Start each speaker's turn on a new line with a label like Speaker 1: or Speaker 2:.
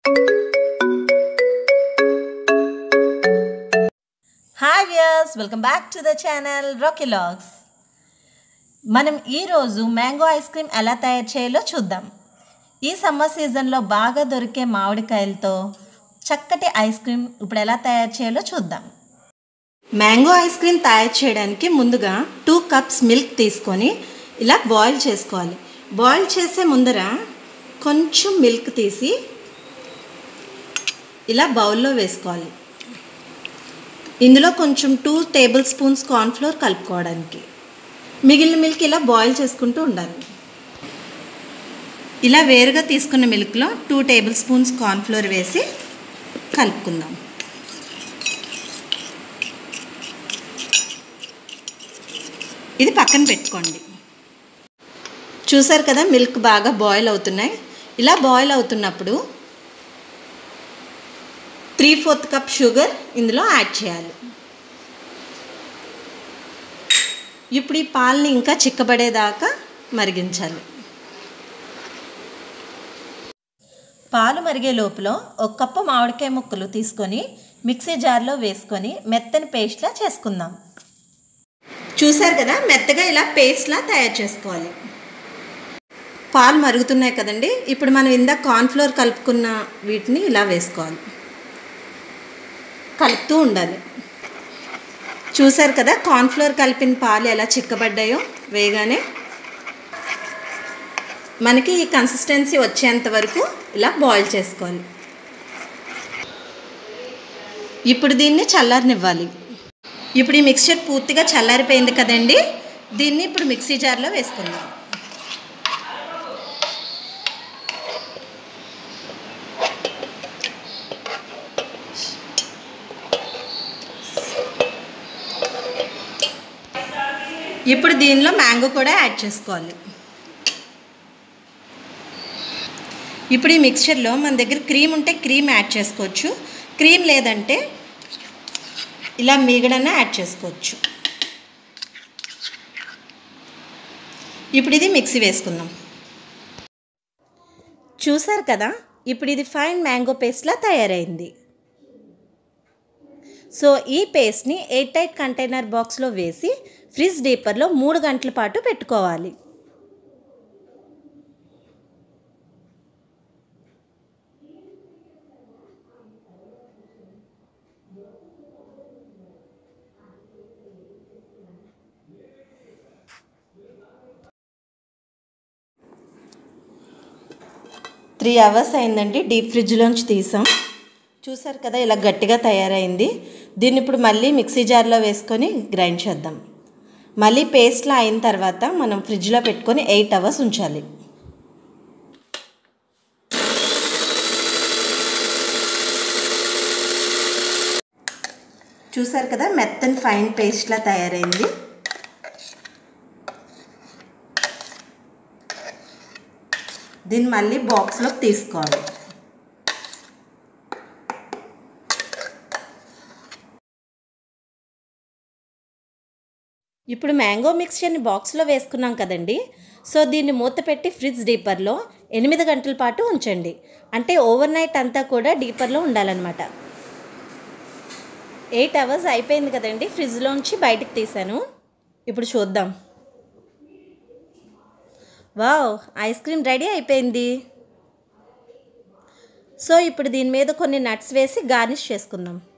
Speaker 1: hi viewers welcome back to the channel Raki logs మనం ఈరోజు mango ice cream ఎలా తయారు చేయాలో చూద్దాం ఈ సమ్మర్ సీజన్లో బాగా దొరికే మామిడికాయలతో చక్కటి ఐస్ క్రీమ్ ఇప్పుడు ఎలా తయారు చేయాలో చూద్దాం మ్యాంగో ఐస్ క్రీమ్ తయారు చేయడానికి ముందుగా టూ కప్స్ మిల్క్ తీసుకొని ఇలా బాయిల్ చేసుకోవాలి బాయిల్ చేసే ముందర కొంచెం మిల్క్ తీసి ఇలా బౌల్లో వేసుకోవాలి ఇందులో కొంచెం టూ టేబుల్ స్పూన్స్ కార్న్ఫ్లోర్ కలుపుకోవడానికి మిగిలిన మిల్క్ ఇలా బాయిల్ చేసుకుంటూ ఉండాలి ఇలా వేరుగా తీసుకున్న మిల్క్లో టూ టేబుల్ స్పూన్స్ కార్న్ఫ్లోర్ వేసి కలుపుకుందాం ఇది పక్కన పెట్టుకోండి చూసారు కదా మిల్క్ బాగా బాయిల్ అవుతున్నాయి ఇలా బాయిల్ అవుతున్నప్పుడు త్రీ ఫోర్త్ కప్ షుగర్ ఇందులో యాడ్ చేయాలి ఇప్పుడు ఈ పాలని ఇంకా చిక్కబడేదాకా మరిగించాలి పాలు మరిగే లోపల ఒక కప్పు మామిడికాయ ముక్కలు తీసుకొని మిక్సీ జార్లో వేసుకొని మెత్తని పేస్ట్లా చేసుకుందాం చూసారు కదా మెత్తగా ఇలా పేస్ట్లా తయారు చేసుకోవాలి పాలు మరుగుతున్నాయి కదండి ఇప్పుడు మనం ఇందాక కార్న్ఫ్లోర్ కలుపుకున్న వీటిని ఇలా వేసుకోవాలి కలుపుతూ ఉండాలి చూసారు కదా కార్న్ఫ్లోర్ కలిపిన పాలు ఎలా చిక్కబడ్డాయో వేగానే మనకి ఈ కన్సిస్టెన్సీ వచ్చేంత వరకు ఇలా బాయిల్ చేసుకోవాలి ఇప్పుడు దీన్ని చల్లారనివ్వాలి ఇప్పుడు ఈ మిక్స్చర్ పూర్తిగా చల్లారిపోయింది కదండి దీన్ని ఇప్పుడు మిక్సీ జార్లో వేసుకుందాం ఇప్పుడు దీనిలో మ్యాంగో కూడా యాడ్ చేసుకోవాలి ఇప్పుడు ఈ మిక్చర్లో మన దగ్గర క్రీమ్ ఉంటే క్రీమ్ యాడ్ చేసుకోవచ్చు క్రీమ్ లేదంటే ఇలా మీగడన యాడ్ చేసుకోవచ్చు ఇప్పుడు ఇది మిక్సీ వేసుకుందాం చూసారు కదా ఇప్పుడు ఇది ఫైన్ మ్యాంగో పేస్ట్లా తయారైంది సో ఈ పేస్ట్ని ఎయిట్ టైట్ కంటైనర్ బాక్స్లో వేసి ఫ్రిడ్జ్ డీపర్లో మూడు గంటల పాటు పెట్టుకోవాలి త్రీ అవర్స్ అయిందండి డీప్ ఫ్రిడ్జ్లోంచి తీసాం చూసారు కదా ఇలా గట్టిగా తయారైంది దీన్ని ఇప్పుడు మళ్ళీ మిక్సీ జార్లో వేసుకొని గ్రైండ్ చేద్దాం మళ్ళీ పేస్ట్లా అయిన తర్వాత మనం ఫ్రిడ్జ్లో పెట్టుకొని ఎయిట్ అవర్స్ ఉంచాలి చూసారు కదా మెత్తని ఫైన్ పేస్ట్లా తయారైంది దీన్ని మళ్ళీ బాక్స్లోకి తీసుకోవాలి ఇప్పుడు మ్యాంగో మిక్స్చర్ని బాక్స్లో వేసుకున్నాం కదండి సో దీన్ని మూత పెట్టి ఫ్రిడ్జ్ డీపర్లో ఎనిమిది గంటల పాటు ఉంచండి అంటే ఓవర్ నైట్ అంతా కూడా డీపర్లో ఉండాలన్నమాట ఎయిట్ అవర్స్ అయిపోయింది కదండి ఫ్రిడ్జ్లోంచి బయటకు తీసాను ఇప్పుడు చూద్దాం వావ్ ఐస్ క్రీమ్ రెడీ అయిపోయింది సో ఇప్పుడు దీని మీద కొన్ని నట్స్ వేసి గార్నిష్ చేసుకుందాం